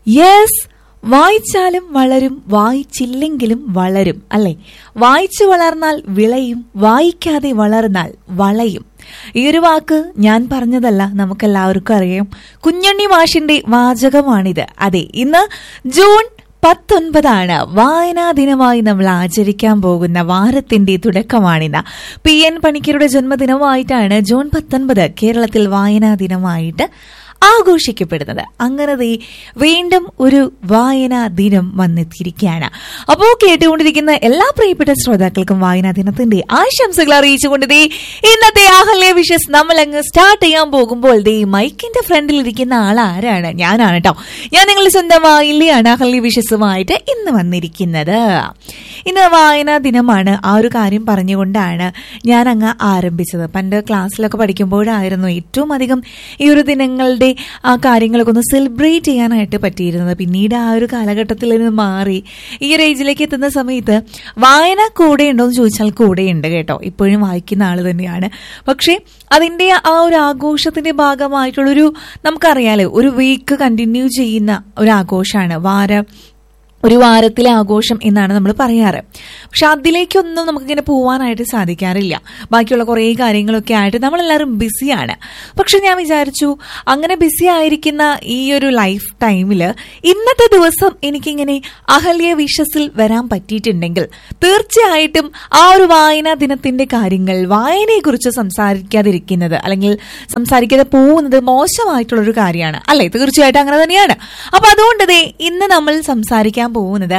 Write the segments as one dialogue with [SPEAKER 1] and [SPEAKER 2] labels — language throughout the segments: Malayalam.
[SPEAKER 1] യെസ് വായിച്ചാലും വളരും വായിച്ചില്ലെങ്കിലും വളരും അല്ലെ വായിച്ചു വളർന്നാൽ വിളയും വായിക്കാതെ വളർന്നാൽ വളയും ഈ ഒരു വാക്ക് ഞാൻ പറഞ്ഞതല്ല നമുക്കെല്ലാവർക്കും അറിയാം കുഞ്ഞുണ്ണി മാഷിന്റെ വാചകമാണിത് അതെ ഇന്ന് ജൂൺ പത്തൊൻപതാണ് വായനാ ദിനമായി നമ്മൾ ആചരിക്കാൻ പോകുന്ന വാരത്തിന്റെ തുടക്കമാണിന്ന് പി എൻ പണിക്കരുടെ ജന്മദിനമായിട്ടാണ് ജൂൺ പത്തൊൻപത് കേരളത്തിൽ വായനാ ദിനമായിട്ട് ആഘോഷിക്കപ്പെടുന്നത് അങ്ങനെ ദേ വീണ്ടും ഒരു വായനാ ദിനം വന്നെത്തിയിരിക്കുകയാണ് അപ്പോ കേട്ടുകൊണ്ടിരിക്കുന്ന എല്ലാ പ്രിയപ്പെട്ട ശ്രോതാക്കൾക്കും വായനാ ദിനത്തിന്റെ ആശംസകൾ അറിയിച്ചുകൊണ്ട് ദേ ഇന്നത്തെ ആഹല്യ വിഷസ് നമ്മൾ അങ്ങ് സ്റ്റാർട്ട് ചെയ്യാൻ പോകുമ്പോൾ ദേ മൈക്കിന്റെ ഫ്രണ്ടിൽ ഇരിക്കുന്ന ആൾ ആരാണ് ഞാനാണ് കേട്ടോ ഞാൻ നിങ്ങളുടെ സ്വന്തമായില്ലാണ് ആഹല്യ വിഷസുമായിട്ട് ഇന്ന് വന്നിരിക്കുന്നത് ഇന്ന് വായനാ ദിനമാണ് ആ ഒരു കാര്യം പറഞ്ഞുകൊണ്ടാണ് ഞാൻ അങ്ങ് ആരംഭിച്ചത് പണ്ട് ക്ലാസ്സിലൊക്കെ പഠിക്കുമ്പോഴായിരുന്നു ഏറ്റവും അധികം ഈ ഒരു ദിനങ്ങളുടെ ആ കാര്യങ്ങളൊക്കെ ഒന്ന് സെലിബ്രേറ്റ് ചെയ്യാനായിട്ട് പറ്റിയിരുന്നത് പിന്നീട് ആ ഒരു കാലഘട്ടത്തിൽ നിന്ന് മാറി ഈ ഒരു ഏജിലേക്ക് എത്തുന്ന സമയത്ത് വായന കൂടെ ഉണ്ടോ എന്ന് ചോദിച്ചാൽ കൂടെയുണ്ട് കേട്ടോ ഇപ്പോഴും വായിക്കുന്ന ആൾ തന്നെയാണ് പക്ഷേ അതിന്റെ ആ ഒരു ആഘോഷത്തിന്റെ ഭാഗമായിട്ടുള്ളൊരു നമുക്കറിയാലോ ഒരു വീക്ക് കണ്ടിന്യൂ ചെയ്യുന്ന ഒരു ആഘോഷമാണ് വാരം ഒരു വാരത്തിലെ ആഘോഷം എന്നാണ് നമ്മൾ പറയാറ് പക്ഷെ അതിലേക്കൊന്നും നമുക്കിങ്ങനെ പോവാനായിട്ട് സാധിക്കാറില്ല ബാക്കിയുള്ള കുറേ കാര്യങ്ങളൊക്കെ ആയിട്ട് നമ്മളെല്ലാവരും ബിസിയാണ് പക്ഷെ ഞാൻ വിചാരിച്ചു അങ്ങനെ ബിസി ആയിരിക്കുന്ന ഈ ഒരു ലൈഫ് ടൈമിൽ ഇന്നത്തെ ദിവസം എനിക്കിങ്ങനെ അഹല്യ വിഷസിൽ വരാൻ പറ്റിയിട്ടുണ്ടെങ്കിൽ തീർച്ചയായിട്ടും ആ ഒരു വായനാ ദിനത്തിന്റെ കാര്യങ്ങൾ വായനയെക്കുറിച്ച് സംസാരിക്കാതിരിക്കുന്നത് അല്ലെങ്കിൽ സംസാരിക്കാതെ പോകുന്നത് മോശമായിട്ടുള്ളൊരു കാര്യമാണ് അല്ലേ തീർച്ചയായിട്ടും അങ്ങനെ തന്നെയാണ് അപ്പൊ അതുകൊണ്ട് ദേ ഇന്ന് നമ്മൾ സംസാരിക്കാൻ പോകുന്നത്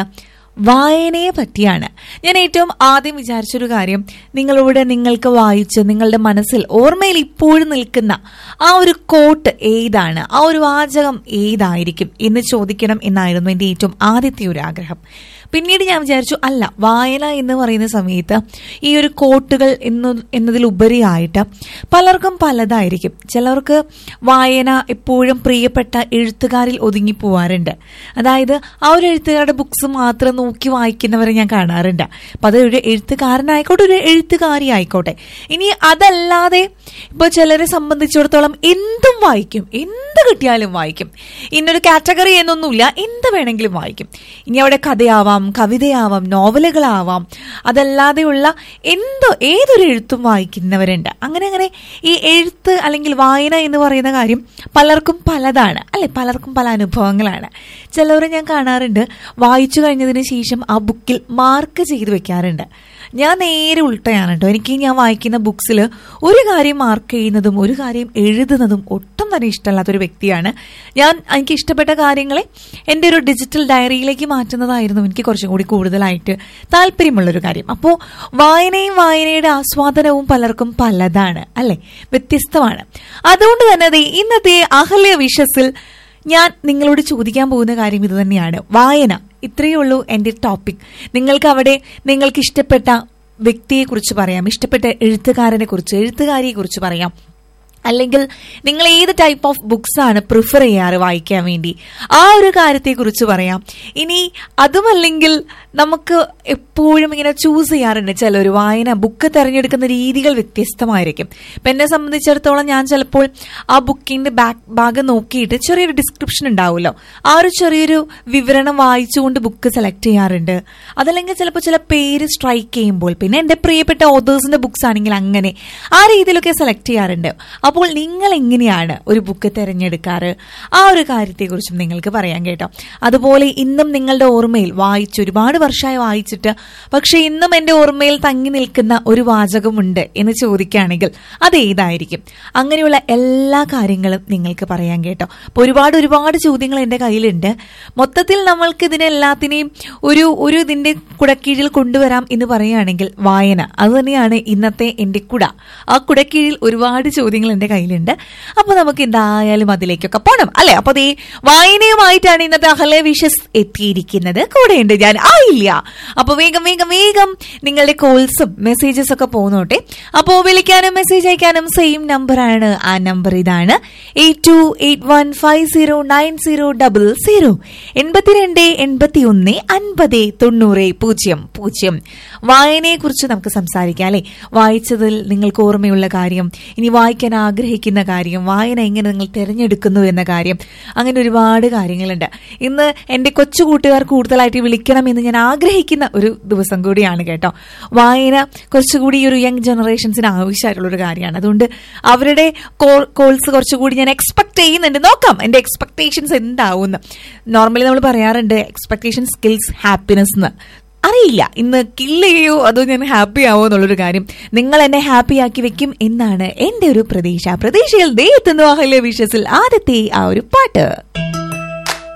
[SPEAKER 1] വായനയെ പറ്റിയാണ് ഞാൻ ഏറ്റവും ആദ്യം വിചാരിച്ചൊരു കാര്യം നിങ്ങളോട് നിങ്ങൾക്ക് വായിച്ച് നിങ്ങളുടെ മനസ്സിൽ ഓർമ്മയിൽ ഇപ്പോഴും നിൽക്കുന്ന ആ ഒരു കോട്ട് ഏതാണ് ആ ഒരു വാചകം ഏതായിരിക്കും എന്ന് ചോദിക്കണം എന്നായിരുന്നു എൻ്റെ ഏറ്റവും ആദ്യത്തെ ഒരു ആഗ്രഹം പിന്നീട് ഞാൻ വിചാരിച്ചു അല്ല വായന എന്ന് പറയുന്ന സമയത്ത് ഈ ഒരു കോട്ടുകൾ എന്ന എന്നതിലുപരിയായിട്ട് പലർക്കും പലതായിരിക്കും ചിലർക്ക് വായന എപ്പോഴും പ്രിയപ്പെട്ട എഴുത്തുകാരിൽ ഒതുങ്ങിപ്പോവാറുണ്ട് അതായത് ആ ഒരു എഴുത്തുകാരുടെ ബുക്സ് മാത്രം നോക്കി വായിക്കുന്നവരെ ഞാൻ കാണാറുണ്ട് അപ്പൊ അത് ഒരു എഴുത്തുകാരനായിക്കോട്ടെ ഒരു എഴുത്തുകാരി ആയിക്കോട്ടെ ഇനി അതല്ലാതെ ഇപ്പൊ ചിലരെ സംബന്ധിച്ചിടത്തോളം എന്തും വായിക്കും എന്ത് കിട്ടിയാലും വായിക്കും ഇന്നൊരു കാറ്റഗറി എന്നൊന്നുമില്ല എന്ത് വേണമെങ്കിലും വായിക്കും ഇനി അവിടെ കഥയാവാം കവിതയാവാം നോവലുകളാവാം അതല്ലാതെയുള്ള എന്തോ ഏതൊരു എഴുത്തും വായിക്കുന്നവരുണ്ട് അങ്ങനെ അങ്ങനെ ഈ എഴുത്ത് അല്ലെങ്കിൽ വായന എന്ന് പറയുന്ന കാര്യം പലർക്കും പലതാണ് അല്ലെ പലർക്കും പല അനുഭവങ്ങളാണ് ചിലവരെ ഞാൻ കാണാറുണ്ട് വായിച്ചു കഴിഞ്ഞതിന് ശേഷം ആ ബുക്കിൽ മാർക്ക് ചെയ്ത് വെക്കാറുണ്ട് ഞാൻ നേരെ ഉൾട്ടയാണ് കേട്ടോ എനിക്ക് ഞാൻ വായിക്കുന്ന ബുക്സിൽ ഒരു കാര്യം മാർക്ക് ചെയ്യുന്നതും ഒരു കാര്യം എഴുതുന്നതും ഒട്ടും തന്നെ ഇഷ്ടമല്ലാത്തൊരു വ്യക്തിയാണ് ഞാൻ എനിക്ക് ഇഷ്ടപ്പെട്ട കാര്യങ്ങളെ എൻ്റെ ഒരു ഡിജിറ്റൽ ഡയറിയിലേക്ക് മാറ്റുന്നതായിരുന്നു എനിക്ക് കുറച്ചും കൂടി കൂടുതലായിട്ട് താല്പര്യമുള്ളൊരു കാര്യം അപ്പോൾ വായനയും വായനയുടെ ആസ്വാദനവും പലർക്കും പലതാണ് അല്ലെ വ്യത്യസ്തമാണ് അതുകൊണ്ട് തന്നെ ദേ ഇന്നത്തെ അഹല്യ വിഷസിൽ ഞാൻ നിങ്ങളോട് ചോദിക്കാൻ പോകുന്ന കാര്യം ഇത് തന്നെയാണ് വായന ഇത്രയേ ഉള്ളൂ എൻ്റെ ടോപ്പിക് നിങ്ങൾക്ക് അവിടെ നിങ്ങൾക്ക് ഇഷ്ടപ്പെട്ട വ്യക്തിയെക്കുറിച്ച് പറയാം ഇഷ്ടപ്പെട്ട എഴുത്തുകാരനെ കുറിച്ച് എഴുത്തുകാരിയെ കുറിച്ച് പറയാം അല്ലെങ്കിൽ നിങ്ങൾ ഏത് ടൈപ്പ് ഓഫ് ബുക്സ് ആണ് പ്രിഫർ ചെയ്യാറ് വായിക്കാൻ വേണ്ടി ആ ഒരു കാര്യത്തെക്കുറിച്ച് പറയാം ഇനി അതുമല്ലെങ്കിൽ നമുക്ക് എപ്പോഴും ഇങ്ങനെ ചൂസ് ചെയ്യാറുണ്ട് ചിലർ വായന ബുക്ക് തിരഞ്ഞെടുക്കുന്ന രീതികൾ വ്യത്യസ്തമായിരിക്കും ഇപ്പം എന്നെ സംബന്ധിച്ചിടത്തോളം ഞാൻ ചിലപ്പോൾ ആ ബുക്കിന്റെ ബാക്ക് ഭാഗം നോക്കിയിട്ട് ചെറിയൊരു ഡിസ്ക്രിപ്ഷൻ ഉണ്ടാവുമല്ലോ ആ ഒരു ചെറിയൊരു വിവരണം വായിച്ചുകൊണ്ട് ബുക്ക് സെലക്ട് ചെയ്യാറുണ്ട് അതല്ലെങ്കിൽ ചിലപ്പോൾ ചില പേര് സ്ട്രൈക്ക് ചെയ്യുമ്പോൾ പിന്നെ എൻ്റെ പ്രിയപ്പെട്ട ഓതേഴ്സിന്റെ ബുക്സ് ആണെങ്കിൽ അങ്ങനെ ആ രീതിയിലൊക്കെ സെലക്ട് ചെയ്യാറുണ്ട് അപ്പോൾ നിങ്ങൾ എങ്ങനെയാണ് ഒരു ബുക്ക് തിരഞ്ഞെടുക്കാറ് ആ ഒരു കാര്യത്തെക്കുറിച്ചും നിങ്ങൾക്ക് പറയാൻ കേട്ടോ അതുപോലെ ഇന്നും നിങ്ങളുടെ ഓർമ്മയിൽ വായിച്ച് ഒരുപാട് വർഷമായി വായിച്ചിട്ട് പക്ഷെ ഇന്നും എൻ്റെ ഓർമ്മയിൽ തങ്ങി നിൽക്കുന്ന ഒരു വാചകമുണ്ട് എന്ന് ചോദിക്കുകയാണെങ്കിൽ അത് ഏതായിരിക്കും അങ്ങനെയുള്ള എല്ലാ കാര്യങ്ങളും നിങ്ങൾക്ക് പറയാൻ കേട്ടോ അപ്പോൾ ഒരുപാട് ഒരുപാട് ചോദ്യങ്ങൾ എൻ്റെ കയ്യിലുണ്ട് മൊത്തത്തിൽ നമ്മൾക്ക് ഇതിനെല്ലാത്തിനെയും ഒരു ഒരു ഇതിൻ്റെ കുടക്കീഴിൽ കൊണ്ടുവരാം എന്ന് പറയുകയാണെങ്കിൽ വായന അത് തന്നെയാണ് ഇന്നത്തെ എൻ്റെ കുട ആ കുടക്കീഴിൽ ഒരുപാട് ചോദ്യങ്ങൾ എൻ്റെ കയ്യിലുണ്ട് അപ്പൊ നമുക്ക് എന്തായാലും അതിലേക്കൊക്കെ പോണം അല്ലെ അപ്പൊ അതേ വായനയുമായിട്ടാണ് ഇന്നത്തെ അഹലെ വിഷസ് എത്തിയിരിക്കുന്നത് കൂടെയുണ്ട് ഞാൻ ആയില്ല അപ്പൊ വേഗം വേഗം വേഗം നിങ്ങളുടെ കോൾസും മെസ്സേജസ് ഒക്കെ പോന്നോട്ടെ അപ്പോ വിളിക്കാനും മെസ്സേജ് അയക്കാനും സെയിം നമ്പറാണ് ആ നമ്പർ ഇതാണ് eight two eight one five zero nine zero double zero എൺപത്തിരണ്ട് എൺപത്തി ഒന്ന് അൻപത് തൊണ്ണൂറ് പൂജ്യം പൂജ്യം വായനയെ കുറിച്ച് നമുക്ക് സംസാരിക്കാം അല്ലെ വായിച്ചതിൽ നിങ്ങൾക്ക് ഓർമ്മയുള്ള കാര്യം ഇനി വായിക്കാൻ ആഗ്രഹിക്കുന്ന കാര്യം വായന എങ്ങനെ നിങ്ങൾ തിരഞ്ഞെടുക്കുന്നു എന്ന കാര്യം അങ്ങനെ ഒരുപാട് കാര്യങ്ങളുണ്ട് ഇന്ന് എൻ്റെ കൊച്ചു കൂട്ടുകാർ കൂടുതലായിട്ട് വിളിക്കണം എന്ന് ഞാൻ ആഗ്രഹിക്കുന്ന ഒരു ദിവസം കൂടിയാണ് കേട്ടോ വായന കുറച്ചുകൂടി ഈ ഒരു യങ് ജനറേഷൻസിന് ആവശ്യമായിട്ടുള്ള ഒരു കാര്യമാണ് അതുകൊണ്ട് അവരുടെ കോൾസ് കുറച്ചുകൂടി ഞാൻ എക്സ്പെക്ട് ചെയ്യുന്നുണ്ട് നോക്കാം എൻ്റെ എക്സ്പെക്ടേഷൻസ് എന്താവും നോർമലി നമ്മൾ പറയാറുണ്ട് എക്സ്പെക്ടേഷൻ സ്കിൽസ് ഹാപ്പിനെസ് എന്ന് അറിയില്ല ഇന്ന് കില്ല് ചെയ്യോ അതോ ഞാൻ ഹാപ്പി ആവോ എന്നുള്ളൊരു കാര്യം നിങ്ങൾ എന്നെ ഹാപ്പി ആക്കി വെക്കും എന്നാണ് എന്റെ ഒരു പ്രതീക്ഷ പ്രതീക്ഷയിൽ ദേ എത്തുന്നു അഹല്യ വിഷസിൽ ആദ്യത്തെ ആ ഒരു പാട്ട്